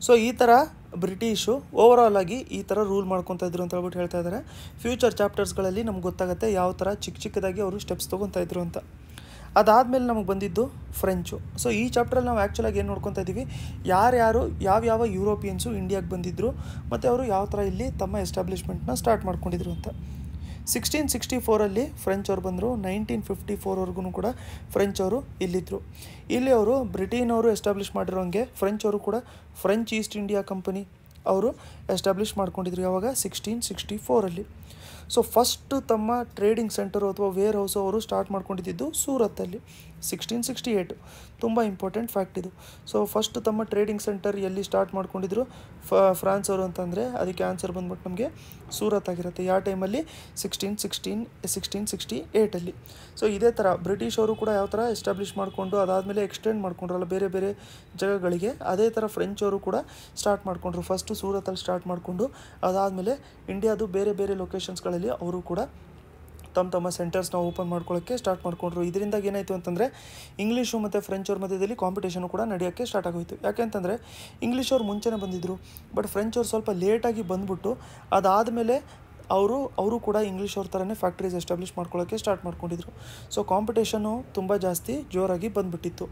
ಸೊ ಈ ಥರ ಬ್ರಿಟಿಷು ಓವರಾಲ್ ಆಗಿ ಈ ಥರ ರೂಲ್ ಮಾಡ್ಕೊತಾ ಇದ್ರು ಅಂತ ಹೇಳ್ಬಿಟ್ಟು ಹೇಳ್ತಾ ಇದ್ದಾರೆ ಫ್ಯೂಚರ್ ಚಾಪ್ಟರ್ಸ್ಗಳಲ್ಲಿ ನಮ್ಗೆ ಗೊತ್ತಾಗುತ್ತೆ ಯಾವ ಥರ ಚಿಕ್ಕ ಚಿಕ್ಕದಾಗಿ ಅವರು ಸ್ಟೆಪ್ಸ್ ತೊಗೊತಾ ಇದ್ರು ಅಂತ ಅದಾದಮೇಲೆ ನಮಗೆ ಬಂದಿದ್ದು ಫ್ರೆಂಚು ಸೊ ಈ ಚಾಪ್ಟ್ರಲ್ಲಿ ನಾವು ಆ್ಯಕ್ಚುಲಾಗಿ ಏನು ನೋಡ್ಕೊತಾ ಇದ್ದೀವಿ ಯಾರ್ಯಾರು ಯಾವ್ಯಾವ ಯುರೋಪಿಯನ್ಸು ಇಂಡಿಯಾಗೆ ಬಂದಿದ್ದರು ಮತ್ತು ಅವರು ಯಾವ ಥರ ಇಲ್ಲಿ ತಮ್ಮ ಎಸ್ಟಾಬ್ಲಿಷ್ಮೆಂಟ್ನ ಸ್ಟಾರ್ಟ್ ಮಾಡ್ಕೊಂಡಿದ್ರು ಅಂತ ಸಿಕ್ಸ್ಟೀನ್ ಸಿಕ್ಸ್ಟಿ ಫೋರಲ್ಲಿ ಫ್ರೆಂಚ್ ಅವ್ರು ಬಂದರು ನೈನ್ಟೀನ್ ಫಿಫ್ಟಿ ಫೋರ್ವರೆಗೂ ಕೂಡ ಫ್ರೆಂಚ್ ಅವರು ಇಲ್ಲಿದ್ದರು ಇಲ್ಲಿ ಅವರು ಬ್ರಿಟೀನವರು ಎಸ್ಟಾಬ್ಲಿಷ್ ಮಾಡಿರೋಂಗೆ ಫ್ರೆಂಚ್ ಅವರು ಕೂಡ ಫ್ರೆಂಚ್ ಈಸ್ಟ್ ಇಂಡಿಯಾ ಕಂಪನಿ ಅವರು ಎಸ್ಟಾಬ್ಲಿಷ್ ಮಾಡ್ಕೊಂಡಿದ್ರು ಯಾವಾಗ ಸಿಕ್ಸ್ಟೀನ್ ಸಿಕ್ಸ್ಟಿ ಫೋರಲ್ಲಿ ಸೊ ಫಸ್ಟು ತಮ್ಮ ಟ್ರೇಡಿಂಗ್ ಸೆಂಟರು ಅಥವಾ ವೇರ್ ಹೌಸು ಅವರು ಸ್ಟಾರ್ಟ್ ಮಾಡ್ಕೊಂಡಿದ್ದು ಸೂರತ್ತಲ್ಲಿ ಸಿಕ್ಸ್ಟೀನ್ ಸಿಕ್ಸ್ಟಿ ಏಯ್ಟು ತುಂಬ ಇಂಪಾರ್ಟೆಂಟ್ ಫ್ಯಾಕ್ಟ್ ಇದು ಸೊ ಫಸ್ಟ್ ತಮ್ಮ ಟ್ರೇಡಿಂಗ್ ಸೆಂಟರ್ ಎಲ್ಲಿ ಸ್ಟಾರ್ಟ್ ಮಾಡ್ಕೊಂಡಿದ್ರು ಫ ಫ್ರಾನ್ಸ್ ಅವರು ಅಂತಂದರೆ ಅದಕ್ಕೆ ಆನ್ಸರ್ ಬಂದ್ಬಿಟ್ಟು ನಮಗೆ ಸೂರತ್ ಆಗಿರುತ್ತೆ ಯಾವ ಟೈಮಲ್ಲಿ ಸಿಕ್ಸ್ಟೀನ್ ಸಿಕ್ಸ್ಟೀನ್ ಸಿಕ್ಸ್ಟೀನ್ ಸಿಕ್ಸ್ಟಿ ಏಯ್ಟಲ್ಲಿ ಸೊ ಇದೇ ಥರ ಬ್ರಿಟಿಷ್ ಅವರು ಕೂಡ ಯಾವ ಥರ ಎಸ್ಟಾಬ್ಲಿಷ್ ಮಾಡಿಕೊಂಡು ಅದಾದಮೇಲೆ ಎಕ್ಸ್ಟೆಂಡ್ ಮಾಡ್ಕೊಂಡ್ರಲ್ಲ ಬೇರೆ ಬೇರೆ ಜಾಗಗಳಿಗೆ ಅದೇ ಥರ ಫ್ರೆಂಚ್ ಅವರು ಕೂಡ ಸ್ಟಾರ್ಟ್ ಮಾಡಿಕೊಂಡ್ರು ಫಸ್ಟು ಸೂರತಲ್ಲಿ ಸ್ಟಾರ್ಟ್ ಮಾಡಿಕೊಂಡು ಅದಾದಮೇಲೆ ಇಂಡಿಯಾದು ಬೇರೆ ಬೇರೆ ಲೊಕೇಶನ್ಸ್ಗಳಲ್ಲಿ ಅವರು ಕೂಡ ತಮ್ಮ ತಮ್ಮ ಸೆಂಟರ್ಸ್ನ ಓಪನ್ ಮಾಡ್ಕೊಳ್ಳೋಕ್ಕೆ ಸ್ಟಾರ್ಟ್ ಮಾಡ್ಕೊಂಡ್ರು ಇದರಿಂದಾಗಿ ಏನಾಯಿತು ಅಂತಂದರೆ ಇಂಗ್ಲೀಷು ಮತ್ತು ಫ್ರೆಂಚ್ ಅವ್ರ ಮಧ್ಯದಲ್ಲಿ ಕಾಂಪಿಟೇಷನು ಕೂಡ ನಡೆಯೋಕ್ಕೆ ಸ್ಟಾರ್ಟ್ ಆಗೋಯಿತು ಯಾಕೆಂತಂದರೆ ಇಂಗ್ಲೀಷ್ ಅವ್ರು ಮುಂಚೆನೇ ಬಂದಿದ್ದರು ಬಟ್ ಫ್ರೆಂಚ್ ಅವ್ರು ಸ್ವಲ್ಪ ಲೇಟಾಗಿ ಬಂದ್ಬಿಟ್ಟು ಅದಾದಮೇಲೆ ಅವರು ಅವರು ಕೂಡ ಇಂಗ್ಲೀಷ್ ಅವ್ರ ಥರನೇ ಫ್ಯಾಕ್ಟ್ರೀಸ್ ಎಸ್ಟಾಬ್ಲಿಷ್ ಮಾಡ್ಕೊಳ್ಳೋಕ್ಕೆ ಸ್ಟಾರ್ಟ್ ಮಾಡ್ಕೊಂಡಿದ್ರು ಸೊ ಕಾಂಪಿಟೇಷನು ತುಂಬ ಜಾಸ್ತಿ ಜೋರಾಗಿ ಬಂದ್ಬಿಟ್ಟಿತ್ತು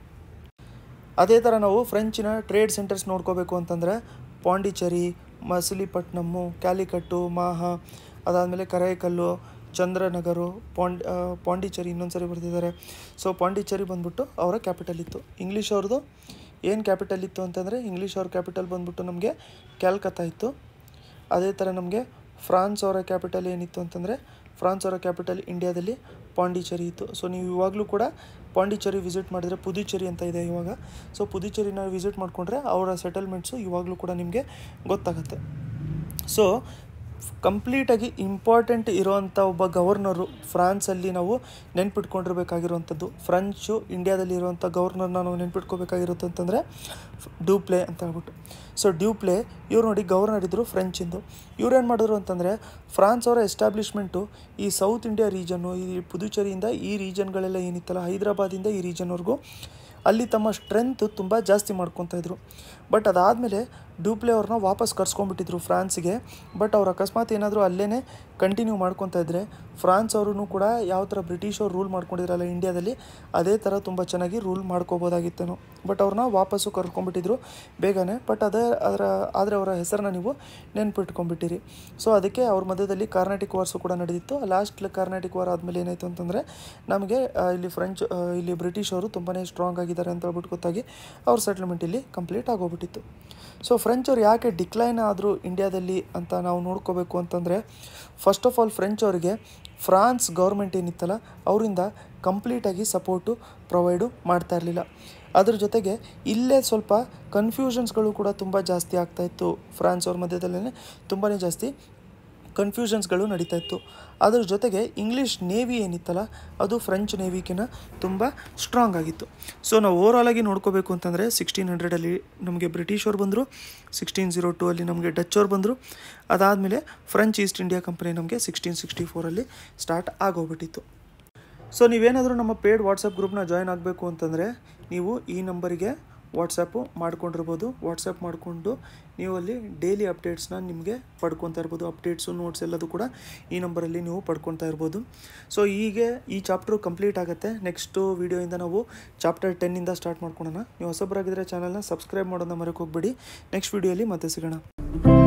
ಅದೇ ಥರ ನಾವು ಫ್ರೆಂಚಿನ ಟ್ರೇಡ್ ಸೆಂಟರ್ಸ್ ನೋಡ್ಕೋಬೇಕು ಅಂತಂದರೆ ಪಾಂಡಿಚೇರಿ ಮಸಲಿಪಟ್ನಮ್ಮು ಕ್ಯಾಲಿಕಟ್ಟು ಮಾಹ ಅದಾದಮೇಲೆ ಕರೈಕಲ್ಲು ಚಂದ್ರನಗರು ಪಾಂಡ್ ಪಾಂಡಿಚೇರಿ ಇನ್ನೊಂದು ಸರಿ ಬರ್ತಿದ್ದಾರೆ ಸೊ ಪಾಂಡಿಚೇರಿ ಬಂದ್ಬಿಟ್ಟು ಅವರ ಕ್ಯಾಪಿಟಲ್ ಇತ್ತು ಇಂಗ್ಲೀಷ್ ಅವ್ರದ್ದು ಏನು ಕ್ಯಾಪಿಟಲ್ ಇತ್ತು ಅಂತಂದರೆ ಇಂಗ್ಲೀಷ್ ಅವ್ರ ಕ್ಯಾಪಿಟಲ್ ಬಂದ್ಬಿಟ್ಟು ನಮಗೆ ಕ್ಯಾಲ್ಕತ್ತಾ ಇತ್ತು ಅದೇ ಥರ ನಮಗೆ ಫ್ರಾನ್ಸ್ ಅವರ ಕ್ಯಾಪಿಟಲ್ ಏನಿತ್ತು ಅಂತಂದರೆ ಫ್ರಾನ್ಸ್ ಅವರ ಕ್ಯಾಪಿಟಲ್ ಇಂಡಿಯಾದಲ್ಲಿ ಪಾಂಡಿಚೇರಿ ಇತ್ತು ಸೊ ನೀವು ಇವಾಗಲೂ ಕೂಡ ಪಾಂಡಿಚೇರಿ ವಿಸಿಟ್ ಮಾಡಿದರೆ ಪುದುಚೇರಿ ಅಂತ ಇದೆ ಇವಾಗ ಸೊ ಪುದುಚೇರಿನ ವಿಸಿಟ್ ಮಾಡಿಕೊಂಡ್ರೆ ಅವರ ಸೆಟಲ್ಮೆಂಟ್ಸು ಇವಾಗಲೂ ಕೂಡ ನಿಮಗೆ ಗೊತ್ತಾಗುತ್ತೆ ಸೊ ಕಂಪ್ಲೀಟಾಗಿ ಇಂಪಾರ್ಟೆಂಟ್ ಇರೋವಂಥ ಒಬ್ಬ ಗವರ್ನರು ಫ್ರಾನ್ಸಲ್ಲಿ ನಾವು ನೆನ್ಪಿಟ್ಕೊಂಡಿರ್ಬೇಕಾಗಿರುವಂಥದ್ದು ಫ್ರೆಂಚು ಇಂಡಿಯಾದಲ್ಲಿ ಇರುವಂಥ ಗವರ್ನರ್ನ ನಾವು ನೆನ್ಪಿಟ್ಕೋಬೇಕಾಗಿರುತ್ತೆ ಅಂತಂದರೆ ಡ್ಯೂಪ್ಲೆ ಅಂತ ಹೇಳ್ಬಿಟ್ಟು ಸೊ ಡ್ಯೂಪ್ಲೆ ಇವ್ರು ನೋಡಿ ಗವರ್ನರ್ ಇದ್ದರು ಫ್ರೆಂಚಿಂದು ಇವ್ರು ಏನು ಮಾಡಿದ್ರು ಅಂತಂದರೆ ಫ್ರಾನ್ಸ್ ಅವರ ಎಸ್ಟಾಬ್ಲಿಷ್ಮೆಂಟು ಈ ಸೌತ್ ಇಂಡಿಯಾ ರೀಜನ್ನು ಈ ಪುದುಚೇರಿಯಿಂದ ಈ ರೀಜನ್ಗಳೆಲ್ಲ ಏನಿತ್ತಲ್ಲ ಹೈದರಾಬಾದಿಂದ ಈ ರೀಜನ್ವರೆಗೂ ಅಲ್ಲಿ ತಮ್ಮ ಸ್ಟ್ರೆಂತ್ ತುಂಬ ಜಾಸ್ತಿ ಮಾಡ್ಕೊತಾ ಇದ್ರು ಬಟ್ ಅದಾದಮೇಲೆ ಡ್ಯೂಪ್ಲೆ ಅವ್ರನ್ನ ವಾಪಸ್ ಕರ್ಸ್ಕೊಂಡ್ಬಿಟ್ಟಿದ್ರು ಫ್ರಾನ್ಸ್ಗೆ ಬಟ್ ಅವ್ರು ಅಕಸ್ಮಾತ್ ಏನಾದರೂ ಅಲ್ಲೇ ಕಂಟಿನ್ಯೂ ಮಾಡ್ಕೊತಾ ಇದ್ದರೆ ಫ್ರಾನ್ಸ್ ಅವರು ಕೂಡ ಯಾವ ಥರ ಬ್ರಿಟಿಷ್ ಅವ್ರು ರೂಲ್ ಮಾಡ್ಕೊಂಡಿದ್ರಲ್ಲ ಇಂಡಿಯಾದಲ್ಲಿ ಅದೇ ಥರ ತುಂಬ ಚೆನ್ನಾಗಿ ರೂಲ್ ಮಾಡ್ಕೋಬೋದಾಗಿತ್ತೇನೋ ಬಟ್ ಅವ್ರನ್ನ ವಾಪಸ್ಸು ಕರ್ಕೊಂಡ್ಬಿಟ್ಟಿದ್ರು ಬೇಗನೆ ಬಟ್ ಅದೇ ಅದರ ಆದರೆ ಅವರ ಹೆಸರನ್ನ ನೀವು ನೆನ್ಪಿಟ್ಕೊಂಡ್ಬಿಟ್ಟಿರಿ ಸೊ ಅದಕ್ಕೆ ಅವ್ರ ಮಧ್ಯದಲ್ಲಿ ಕಾರ್ನಾಟಿಕ್ ವಾರ್ಸು ಕೂಡ ನಡೆದಿತ್ತು ಲಾಸ್ಟ್ ಕಾರ್ನಾಟಿಕ್ ವಾರ್ ಆದಮೇಲೆ ಏನಾಯಿತು ಅಂತಂದರೆ ನಮಗೆ ಆ, ಇಲ್ಲಿ ಫ್ರೆಂಚ್ ಆ, ಇಲ್ಲಿ ಬ್ರಿಟಿಷ್ ಅವರು ತುಂಬಾ ಸ್ಟ್ರಾಂಗ್ ಆಗಿದ್ದಾರೆ ಅಂತ ಹೇಳ್ಬಿಟ್ಟು ಗೊತ್ತಾಗಿ ಅವ್ರ ಸೆಟ್ಲ್ಮೆಂಟ್ ಇಲ್ಲಿ ಕಂಪ್ಲೀಟ್ ಆಗೋಗ್ಬಿಟ್ಟಿತ್ತು ಸೊ ಫ್ರೆಂಚ್ ಅವ್ರು ಯಾಕೆ ಡಿಕ್ಲೈನ್ ಆದರು ಇಂಡಿಯಾದಲ್ಲಿ ಅಂತ ನಾವು ನೋಡ್ಕೋಬೇಕು ಅಂತಂದರೆ ಫಸ್ಟ್ ಆಫ್ ಆಲ್ ಫ್ರೆಂಚ್ ಅವರಿಗೆ ಫ್ರಾನ್ಸ್ ಗೌರ್ಮೆಂಟ್ ಏನಿತ್ತಲ್ಲ ಅವರಿಂದ ಕಂಪ್ಲೀಟಾಗಿ ಸಪೋರ್ಟು ಪ್ರೊವೈಡು ಮಾಡ್ತಾ ಇರಲಿಲ್ಲ ಅದ್ರ ಜೊತೆಗೆ ಇಲ್ಲೇ ಸ್ವಲ್ಪ ಕನ್ಫ್ಯೂಷನ್ಸ್ಗಳು ಕೂಡ ತುಂಬ ಜಾಸ್ತಿ ಆಗ್ತಾಯಿತ್ತು ಫ್ರಾನ್ಸ್ ಅವ್ರ ಮಧ್ಯದಲ್ಲೇ ತುಂಬಾ ಜಾಸ್ತಿ ಕನ್ಫ್ಯೂಷನ್ಸ್ಗಳು ನಡೀತಾ ಇತ್ತು ಅದ್ರ ಜೊತೆಗೆ ಇಂಗ್ಲೀಷ್ ನೇವಿ ಏನಿತ್ತಲ್ಲ ಅದು ಫ್ರೆಂಚ್ ನೇವಿಗಿನ ತುಂಬ ಸ್ಟ್ರಾಂಗ್ ಆಗಿತ್ತು ಸೊ ನಾವು ಓವರಾಲ್ ಆಗಿ ನೋಡ್ಕೋಬೇಕು ಅಂತಂದರೆ ಸಿಕ್ಸ್ಟೀನ್ ಹಂಡ್ರೆಡಲ್ಲಿ ನಮಗೆ ಬ್ರಿಟಿಷ್ ಅವ್ರು ಬಂದರು ಸಿಕ್ಸ್ಟೀನ್ ಜೀರೋ ಟೂ ಅಲ್ಲಿ ನಮಗೆ ಡಚ್ ಅವ್ರು ಬಂದರು ಅದಾದಮೇಲೆ ಫ್ರೆಂಚ್ ಈಸ್ಟ್ ಇಂಡಿಯಾ ಕಂಪನಿ ನಮಗೆ ಸಿಕ್ಸ್ಟೀನ್ ಸಿಕ್ಸ್ಟಿ ಫೋರಲ್ಲಿ ಸ್ಟಾರ್ಟ್ ಆಗೋಗ್ಬಿಟ್ಟಿತ್ತು ಸೊ ನೀವೇನಾದರೂ ನಮ್ಮ ಪೇಡ್ ವಾಟ್ಸಪ್ ಗ್ರೂಪ್ನ ಜಾಯ್ನ್ ಆಗಬೇಕು ಅಂತಂದರೆ ನೀವು ಈ ನಂಬರಿಗೆ ವಾಟ್ಸಪ್ಪು ಮಾಡ್ಕೊಂಡಿರ್ಬೋದು ವಾಟ್ಸಪ್ ಮಾಡಿಕೊಂಡು ನೀವು ಅಲ್ಲಿ ಡೈಲಿ ಅಪ್ಡೇಟ್ಸ್ನ ನಿಮಗೆ ಪಡ್ಕೊತಾ ಇರ್ಬೋದು ಅಪ್ಡೇಟ್ಸು ನೋಟ್ಸ್ ಎಲ್ಲದು ಕೂಡ ಈ ನಂಬರಲ್ಲಿ ನೀವು ಪಡ್ಕೊತಾ ಇರ್ಬೋದು ಸೊ ಹೀಗೆ ಈ ಚಾಪ್ಟ್ರು ಕಂಪ್ಲೀಟ್ ಆಗುತ್ತೆ ನೆಕ್ಸ್ಟು ವೀಡಿಯೋಯಿಂದ ನಾವು ಚಾಪ್ಟರ್ ಟೆನ್ನಿಂದ ಸ್ಟಾರ್ಟ್ ಮಾಡ್ಕೊಳೋಣ ನೀವು ಹೊಸಬರಾಗಿದ್ದರೆ ಚಾನಲ್ನ ಸಬ್ಸ್ಕ್ರೈಬ್ ಮಾಡೋದನ್ನ ಮರೆಯೋಕೆ ಹೋಗ್ಬೇಡಿ ನೆಕ್ಸ್ಟ್ ವೀಡಿಯೋಲಿ ಮತ್ತೆ ಸಿಗೋಣ